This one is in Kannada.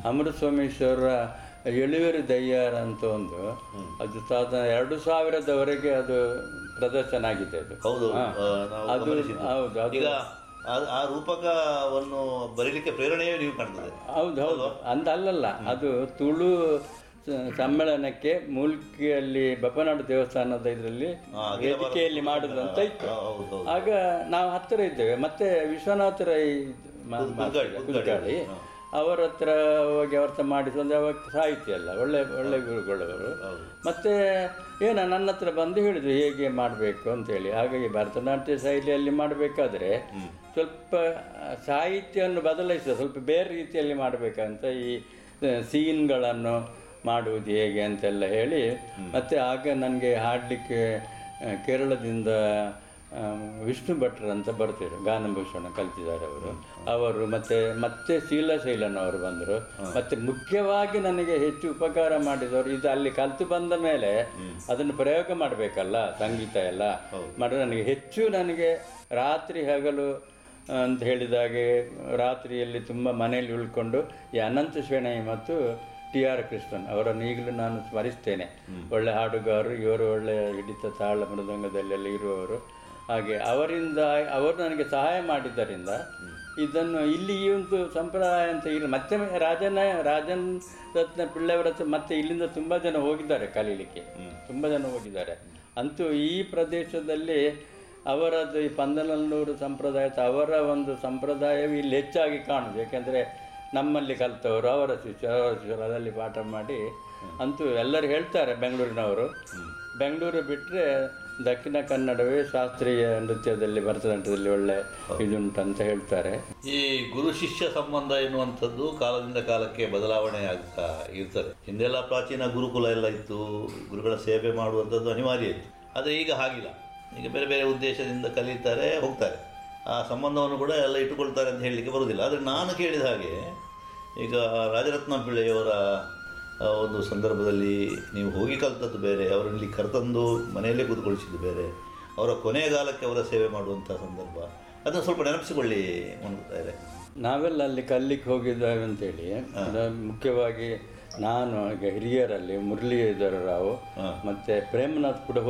ಅಮೃತ ಸೋಮೇಶ್ವರ ಎಳುವೆರು ದಯ್ಯಾರ ಅಂತ ಒಂದು ಅದು ಸಾಧಾರಣ ಎರಡು ಸಾವಿರದವರೆಗೆ ಅದು ಪ್ರದರ್ಶನ ಆಗಿದೆ ಅದು ಹೌದು ಹಾ. ಆ, ನಾವು ಅದು ಗಮನಿಸಿದ್ದು. ಹೌದು ಅದು ಈಗ ಆ- ಆ ರೂಪಕವನ್ನು ಬರೀಲಿಕ್ಕೆ ಪ್ರೇರಣೆಯೇ ನೀವು ಕಾಣ್ತದೆ ಹೌದು ಹೌದು ಅಂತ ಅಲ್ಲಲ್ಲ ಅದು ತುಳು ಸ- ಸಮ್ಮೇಳನಕ್ಕೆ ಮೂಲ್ಕಿಯಲ್ಲಿ ಬಪ್ಪನಾಡು ದೇವಸ್ಥಾನದ ಇದರಲ್ಲಿ ಹಾ, ಅಖಿಲ ಭಾರತ ವೇದಿಕೆಯಲ್ಲಿ ಮಾಡುದು ಅಂತ ಇತ್ತು ಹಾ, ಹೌದು, ಹೌದು. ಆಗ ನಾವು ಹತ್ತಿರ ಇದ್ದೇವೆ ಮತ್ತೆ ವಿಶ್ವನಾಥ ರೈ ಮ- ಕುದ್- ಮಾಸ್ಟರ್, ಕುದ್ಗಾಳಿ, ಕುದ್ಗಾಳಿ ಹಾ. ಅವರ ಹತ್ರ ಹೋಗಿ ಅವರ್ತ ಮಾಡಿದ್ರು ಅಂದ್ರೆ ಅವಾಗ ಸಾಹಿತ್ಯ ಅಲ್ಲ ಒಳ್ಳೆ ಒಳ್ಳೆ ಗುರುಗಳವರು ಹೌದು. ಮತ್ತೆ ಏನ ನನ್ನ ಹತ್ರ ಬಂದು ಹೇಳಿದ್ರು ಹೇಗೆ ಮಾಡಬೇಕು ಅಂತೇಳಿ ಹಾಗಾಗಿ ಭರತನಾಟ್ಯ ಶೈಲಿಯಲ್ಲಿ ಮಾಡಬೇಕಾದ್ರೆ ಸ್ವಲ್ಪ ಆ, ಸಾಹಿತ್ಯವನ್ನು ಬದಲಾಯಿಸಿದ ಸ್ವಲ್ಪ ಬೇರೆ ರೀತಿಯಲ್ಲಿ ಮಾಡಬೇಕಂತ ಈ ಸೀನ್ಗಳನ್ನು ಮಾಡುವುದು ಹೇಗೆ ಅಂತೆಲ್ಲ ಹೇಳಿ ಮತ್ತೆ ಆಗ ನನಗೆ ಹಾಡಲಿಕ್ಕೆ ಕೇರಳದಿಂದ ಆ, ವಿಷ್ಣು ಭಟ್ರು ಅಂತ ಬರ್ತಿದ್ರು ಗಾನಭೂಷಣ ಕಲ್ತಿದ್ದಾರೆ ಅವರು ಅವರು ಮತ್ತೆ ಮತ್ತೆ ಶೀಲಶೈಲನ್ ಅವರು ಬಂದರು ಮತ್ತೆ ಮುಖ್ಯವಾಗಿ ನನಗೆ ಹೆಚ್ಚು ಉಪಕಾರ ಮಾಡಿದವರು ಇದು ಅಲ್ಲಿ ಕಲ್ತು ಬಂದ ಮೇಲೆ ಅದನ್ನು ಪ್ರಯೋಗ ಮಾಡಬೇಕಲ್ಲ ಸಂಗೀತ ಎಲ್ಲ ಮಾಡಿ ನನಗೆ ಹೆಚ್ಚು ನನಗೆ ರಾತ್ರಿ ಹಗಲು ಅಂತ ಹೇಳಿದಾಗೆ ರಾತ್ರಿಯಲ್ಲಿ ತುಂಬ ಮನೆಯಲ್ಲಿ ಉಳ್ಕೊಂಡು ಈ ಅನಂತ ಶ್ರೇಣಿ ಮತ್ತು ಟಿ ಆರ್ ಕೃಷ್ಣನ್ ಅವರನ್ನು ಈಗಲೂ ನಾನು ಸ್ಮರಿಸ್ತೇನೆ ಒಳ್ಳೆ ಹಾಡುಗಾರರು ಇವರು ಒಳ್ಳೆ ಹಿಡಿತ ತಾಳ ಮೃದಂಗದಲ್ಲೆಲ್ಲ ಇರುವವರು ಹಾಗೆ ಅವರಿಂದ ಅವರು ನನಗೆ ಸಹಾಯ ಮಾಡಿದ್ದರಿಂದ ಇದನ್ನು ಇಲ್ಲಿ ಈ ಒಂದು ಸಂಪ್ರದಾಯ ಅಂತ ಇಲ್ಲ ಮತ್ತೆ ರಾಜನ ರಾಜನ್ ರತ್ನ ಪಿಳ್ಳೆಯವರ ಹತ್ರ ಮತ್ತೆ ಇಲ್ಲಿಂದ ತುಂಬ ಜನ ಹೋಗಿದ್ದಾರೆ ಕಲೀಲಿಕ್ಕೆ ತುಂಬ ಜನ ಹೋಗಿದ್ದಾರೆ ಅಂತೂ ಈ ಪ್ರದೇಶದಲ್ಲಿ ಅವರದ್ದು ಈ ಪಂದನಲ್ಲೂರು ಸಂಪ್ರದಾಯ ಅವರ ಒಂದು ಸಂಪ್ರದಾಯವು ಇಲ್ಲಿ ಹೆಚ್ಚಾಗಿ ಕಾಣುದು ಯಾಕೆಂದರೆ ನಮ್ಮಲ್ಲಿ ಕಲಿತವರು ಅವರ ಶಿಷ್ಯ ಅವರ ಶಿಷ್ಯರು ಅದರಲ್ಲಿ ಪಾಠ ಮಾಡಿ ಅಂತೂ ಎಲ್ಲರೂ ಹೇಳ್ತಾರೆ ಬೆಂಗಳೂರಿನವರು ಬೆಂಗಳೂರು ಬಿಟ್ಟರೆ ದಕ್ಷಿಣ ಕನ್ನಡವೇ ಶಾಸ್ತ್ರೀಯ ನೃತ್ಯದಲ್ಲಿ ಭರತನಾಟ್ಯದಲ್ಲಿ ಒಳ್ಳೆ ಇದುಂಟು ಅಂತ ಹೇಳ್ತಾರೆ ಈ ಗುರು ಶಿಷ್ಯ ಸಂಬಂಧ ಎನ್ನುವಂಥದ್ದು ಕಾಲದಿಂದ ಕಾಲಕ್ಕೆ ಬದಲಾವಣೆ ಆಗ್ತಾ ಇರ್ತದೆ ಹಿಂದೆಲ್ಲ ಪ್ರಾಚೀನ ಗುರುಕುಲ ಎಲ್ಲ ಇತ್ತು ಗುರುಗಳ ಸೇವೆ ಮಾಡುವಂಥದ್ದು ಅನಿವಾರ್ಯ ಇತ್ತು ಆದರೆ ಈಗ ಹಾಗಿಲ್ಲ ಈಗ ಬೇರೆ ಬೇರೆ ಉದ್ದೇಶದಿಂದ ಕಲಿತಾರೆ ಹೋಗ್ತಾರೆ ಆ ಸಂಬಂಧವನ್ನು ಕೂಡ ಎಲ್ಲ ಇಟ್ಟುಕೊಳ್ತಾರೆ ಅಂತ ಹೇಳಲಿಕ್ಕೆ ಬರುವುದಿಲ್ಲ ಆದರೆ ನಾನು ಕೇಳಿದ ಹಾಗೆ ಈಗ ರಾಜರತ್ನ ಪಿಳ್ಳೆಯವರ ಆ, ಒಂದು ಸಂದರ್ಭದಲ್ಲಿ ನೀವು ಹೋಗಿ ಕಲ್ತದ್ದು ಬೇರೆ ಅವರಲ್ಲಿ ಕರೆತಂದು ಮನೆಯಲ್ಲೇ ಕೂತ್ಕೊಳಿಸಿದ್ದು ಬೇರೆ ಅವರ ಕೊನೆಗಾಲಕ್ಕೆ ಅವರ ಸೇವೆ ಮಾಡುವಂಥ ಸಂದರ್ಭ ಅದನ್ನು ಸ್ವಲ್ಪ ನೆನಪಿಸಿಕೊಳ್ಳಿ ಮುನ್ನುತ್ತಾರೆ ನಾವೆಲ್ಲ ಅಲ್ಲಿ ಕಲ್ಲಿಗೆ ಹೋಗಿದ್ದೇವೆ ಅಂತೇಳಿ ಅದು ಮುಖ್ಯವಾಗಿ ನಾನು ಈಗ ಹಿರಿಯರಲ್ಲಿ ಮುರಳೀಧರ ರಾವ್ ಮತ್ತೆ ಪ್ರೇಮನಾಥ್ ಕೂಡ